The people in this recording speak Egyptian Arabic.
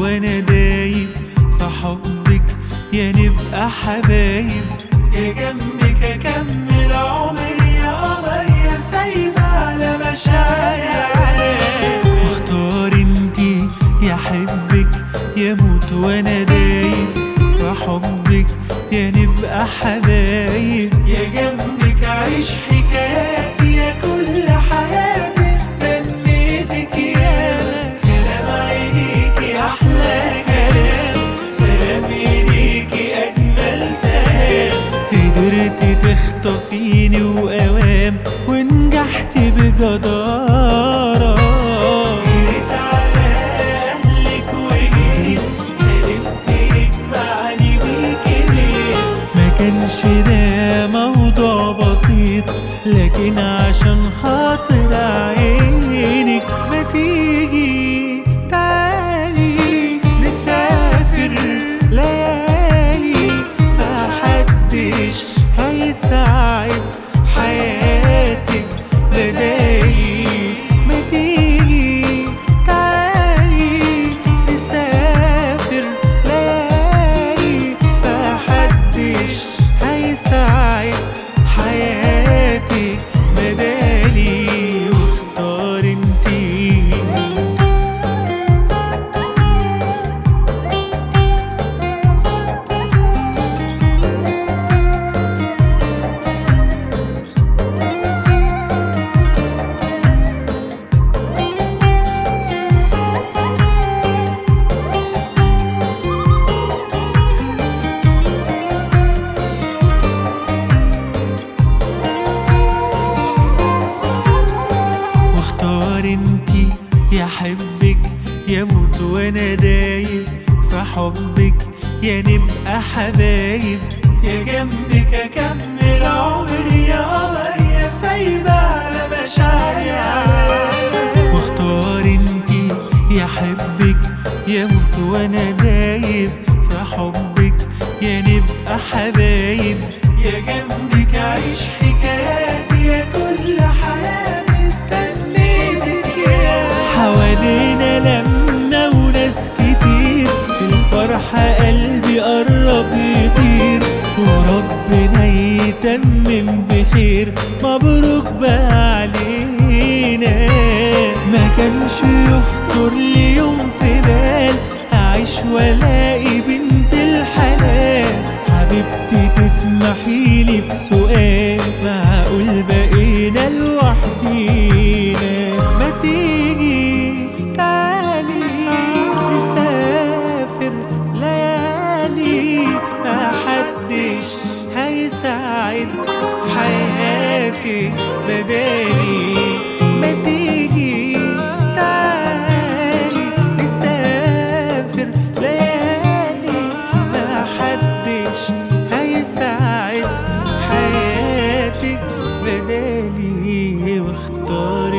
وانا دايب في حبك يا نبقى حبايب يا جنبك اكمل عمري يا قمر يا سايبة على مشاعري واختار انتي يا حبك يا موت وانا دايب في حبك يا نبقى حبايب يا جنبك عيش حكاياتي يا كل حياتي استنيتك يا كلام عينيكي احلى كلام سلام ايديكي اجمل سلام قدرتي تخطفيني واوام ونجحتي بجدارة جريت على اهلك وجيت حلمت يجمعني بيكي ليه ما كانش ده موضوع بسيط لكن عشان خاطر عينك ما تيجي تعالي نسافر ليالي ما حدش هيساعد حياتك بدايق ما تيجي تعالي نسافر ليالي ما حدش هيساعد حياتي بدالي واختار انتي واختار انتي يا حبك يا موت وانا دايب في حبك يا نبقى حبايب يا جنبك اكمل عمري يا قمر يا سايبة على مشاعري واختار انتي يا حبك يا موت وانا دايب في حبك يا نبقى حبايب يا جنبك عيش حكاياتي يا كل حياتي استنيتك يا حوالينا لمنا وناس كتير الفرحة قلبي قرب يطير وربنا يتمم بخير مبروك بقى علينا ما كانش يخطر لي يوم في بال أعيش والاقي بنت الحلال حبيبتي تسمحي لي بسؤال معقول بقينا لوحدينا ما تيجي تعالي نسافر ليالي ما حدش هيساعد حياتي بدالي ما تيجي تعالي نسافر ليالي ما حدش هيساعد حياتك بدالي واختار